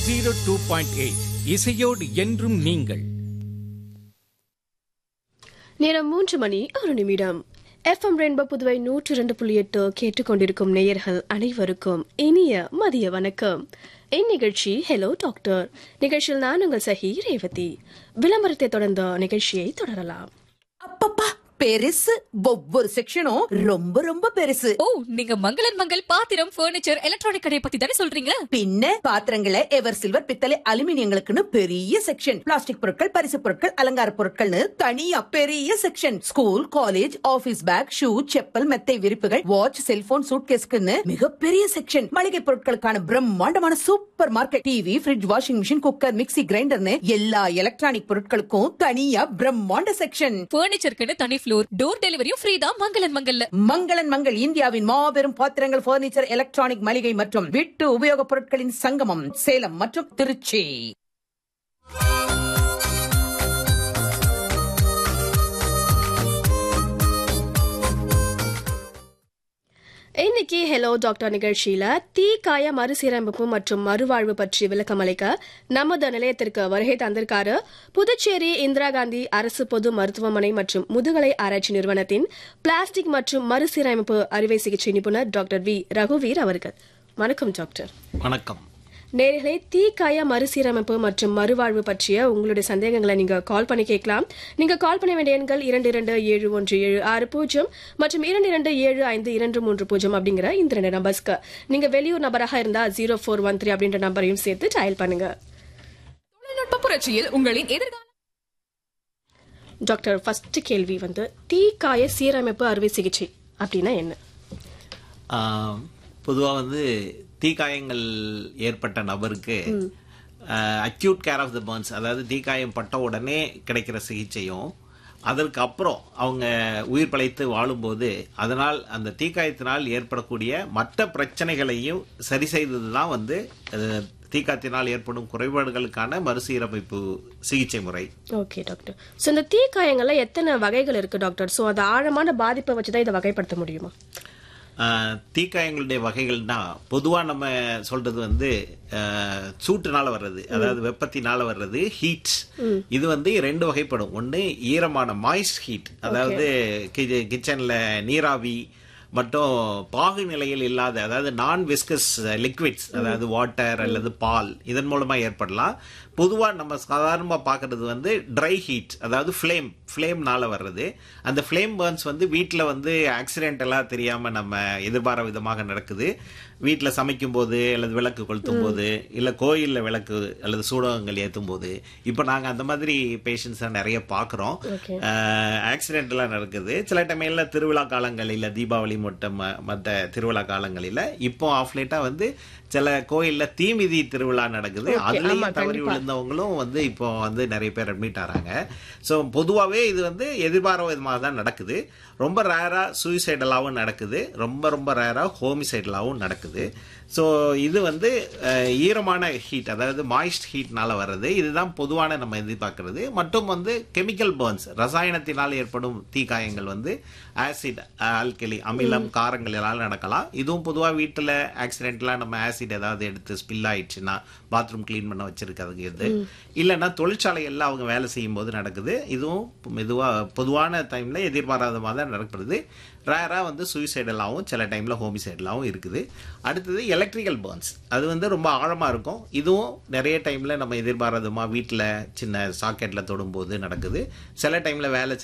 zero two point eight இசையோடு என்றும் நீங்கள் நேரம் மூன்று மணி ஒரு நிமிடம் எஃப்எம் ரெயின்போ புதுவை நூற்று இரண்டு புள்ளி எட்டு கேட்டுக்கொண்டிருக்கும் நேயர்கள் அனைவருக்கும் இனிய மதிய வணக்கம் இந்நிகழ்ச்சி ஹலோ டாக்டர் நிகழ்ச்சியில் நான் உங்கள் சஹி ரேவதி விளம்பரத்தை தொடர்ந்த நிகழ்ச்சியை தொடரலாம் அப்பப்பா பெருசு ஒவ்வொரு செக்ஷனும் ரொம்ப ரொம்ப பெருசு ஓ நீங்க மங்களன் மங்கள் பாத்திரம் ஃபர்னிச்சர் எலக்ட்ரானிக் கடையை பத்தி தானே சொல்றீங்க பின்ன பாத்திரங்களை எவர் சில்வர் பித்தளை அலுமினியங்களுக்குன்னு பெரிய செக்ஷன் பிளாஸ்டிக் பொருட்கள் பரிசு பொருட்கள் அலங்கார பொருட்கள்னு தனியா பெரிய section school college office bag shoe chappal மெத்தை விரிப்புகள் வாட்ச் செல்போன் சூட்கேஸ்க்குன்னு மிகப்பெரிய செக்ஷன் மளிகை பொருட்களுக்கான பிரம்மாண்டமான supermarket TV fridge washing machine cooker mixie கிரைண்டர்னு எல்லா எலக்ட்ரானிக் பொருட்களுக்கும் தனியா பிரம்மாண்ட செக்ஷன் ஃபர்னிச்சருக்குன்னு தனி ஃப்ளோர் டோர் டெலிவரியும் ஃப்ரீ தான் மங்களன் மங்கல்ல மங்களன் மங்கள் இந்தியாவின் மாபெரும் பாத்திரங்கள் பர்னிச்சர் எலக்ட்ரானிக் மளிகை மற்றும் வீட்டு உபயோகப் பொருட்களின் சங்கமம் சேலம் மற்றும் திருச்சி இன்னைக்கு ஹலோ டாக்டர் நிகழ்ச்சியில தீக்காய மறுசீரமைப்பு மற்றும் மறுவாழ்வு பற்றி விளக்கம் அளிக்க நமது நிலையத்திற்கு வருகை தந்திருக்காரு புதுச்சேரி இந்திரா காந்தி அரசு பொது மருத்துவமனை மற்றும் முதுகலை ஆராய்ச்சி நிறுவனத்தின் பிளாஸ்டிக் மற்றும் மறுசீரமைப்பு அறுவை சிகிச்சை நிபுணர் டாக்டர் வி ரகுவீர் அவர்கள் வணக்கம் டாக்டர் வணக்கம் நேர்களே தீக்காய மறுசீரமைப்பு மற்றும் மறுவாழ்வு பற்றிய உங்களுடைய சந்தேகங்களை நீங்க கால் பண்ணி கேட்கலாம் நீங்க கால் பண்ண வேண்டிய எண்கள் இரண்டு இரண்டு ஏழு ஒன்று ஏழு ஆறு பூஜ்ஜியம் மற்றும் இரண்டு இரண்டு ஏழு ஐந்து இரண்டு மூன்று பூஜ்ஜியம் அப்படிங்கிற இந்த ரெண்டு நம்பர்ஸ்க்கு நீங்க வெளியூர் நபராக இருந்தா ஜீரோ ஃபோர் ஒன் த்ரீ அப்படின்ற நம்பரையும் சேர்த்து டயல் பண்ணுங்க தொழில்நுட்ப புரட்சியில் உங்களின் எதிர்கால டாக்டர் ஃபர்ஸ்ட் கேள்வி வந்து தீக்காய சீரமைப்பு அறுவை சிகிச்சை அப்படின்னா என்ன பொதுவாக வந்து தீக்காயங்கள் ஏற்பட்ட நபருக்கு acute care of the burns அதாவது தீக்காயம் பட்ட உடனே கிடைக்கிற சிகிச்சையும் அதற்கு அப்புறம் அவங்க உயிர் பிழைத்து வாழும்போது அதனால் அந்த தீக்காயத்தினால் ஏற்படக்கூடிய மற்ற பிரச்சனைகளையும் சரி செய்தது தான் வந்து அஹ், தீக்காயத்தினால் ஏற்படும் குறைபாடுகளுக்கான மறுசீரமைப்பு சிகிச்சை முறை ஓகே டாக்டர் ஸோ இந்த தீக்காயங்கள்ல எத்தனை வகைகள் இருக்கு டாக்டர் ஸோ அது ஆழமான பாதிப்பை வச்சு தான் இதை வகைப்படுத்த முடியுமா ஆஹ், தீக்காயங்களுடைய வகைகள்னா பொதுவா நம்ம சொல்றது வந்து ஆஹ், சூட்டுனால வர்றது அதாவது வெப்பத்தினால வர்றது ஹீட் இது வந்து ரெண்டு வகைப்படும் ஒன்னு ஈரமான மாய்ஸ்ட் ஹீட் அதாவது கி- கிச்சன்ல நீராவி மற்றும் பாகு நிலையில் இல்லாத அதாவது நான் விஸ்கஸ் லிக்விட்ஸ் அதாவது வாட்டர் அல்லது பால் இதன் மூலமா ஏற்படலாம் பொதுவா நம்ம சாதாரணமா பார்க்கிறது வந்து ட்ரை ஹீட் அதாவது ஃப்ளேம் ஃப்ளேம்னால வர்றது அந்த ஃப்ளேம் பர்ன்ஸ் வந்து வீட்டில் வந்து ஆக்சிடென்ட் எல்லாம் தெரியாம நம்ம எதிர்பாராத விதமாக நடக்குது வீட்டில் சமைக்கும் போது அல்லது விளக்கு கொளுத்தும் போது இல்லை கோயிலில் விளக்கு அல்லது சூடகங்கள் ஏற்றும் போது இப்போ நாங்கள் அந்த மாதிரி பேஷண்ட்ஸை நிறைய பார்க்குறோம் ஆக்சிடென்ட் எல்லாம் நடக்குது சில டைம்ல திருவிழா காலங்களில் தீபாவளி மற்றும் ம- மற்ற திருவிழா காலங்களில் இப்போ ஆஃப் லேட்டாக வந்து சில கோயில்ல தீமிதி திருவிழா நடக்குது அதுலயும் தவறி விழுந்தவங்களும் வந்து இப்போ வந்து நிறைய பேர் அட்மிட் ஆறாங்க ஸோ பொதுவாகவே இது வந்து எதிர்பாராத விதமாக தான் நடக்குது ரொம்ப ரேரா சூசைடலாகவும் நடக்குது ரொம்ப ரொம்ப ரேரா ஹோமிசைடலாகவும் நடக்குது ஸோ இது வந்து அஹ், ஈரமான ஹீட் அதாவது மாய்ஸ்ட் ஹீட்னால வர்றது இதுதான் பொதுவான நம்ம எதிர்பார்க்கறது மற்றும் வந்து கெமிக்கல் பர்ன்ஸ் ரசாயனத்தினால் ஏற்படும் தீக்காயங்கள் வந்து ஆசிட் ஆல்கலி அமிலம் காரங்களால் நடக்கலாம் இதுவும் பொதுவாக வீட்டில் ஆக்சிடென்ட்லாம் நம்ம ஆசிட் ஏதாவது எடுத்து ஸ்பில் ஆயிடுச்சுன்னா பாத்ரூம் க்ளீன் பண்ண வச்சிருக்கிறது இது இல்லைன்னா தொழிற்சாலைகள்ல அவங்க வேலை செய்யும் போது நடக்குது இதுவும் மெதுவாக பொதுவான டைமில் எதிர்பாராதமாக தான் நடக்கிறது ரேராக வந்து சூசைடலாகவும் சில டைமில் ஹோமிசைடலாகவும் இருக்குது அடுத்தது எலக்ட்ரிக்கல் பர்ன்ஸ் அது வந்து ரொம்ப ஆழமாக இருக்கும் இதுவும் நிறைய டைமில் நம்ம எதிர்பாராதமாக வீட்டில் சின்ன சாக்கெட்டில் தொடும்போது நடக்குது சில டைமில் வேலை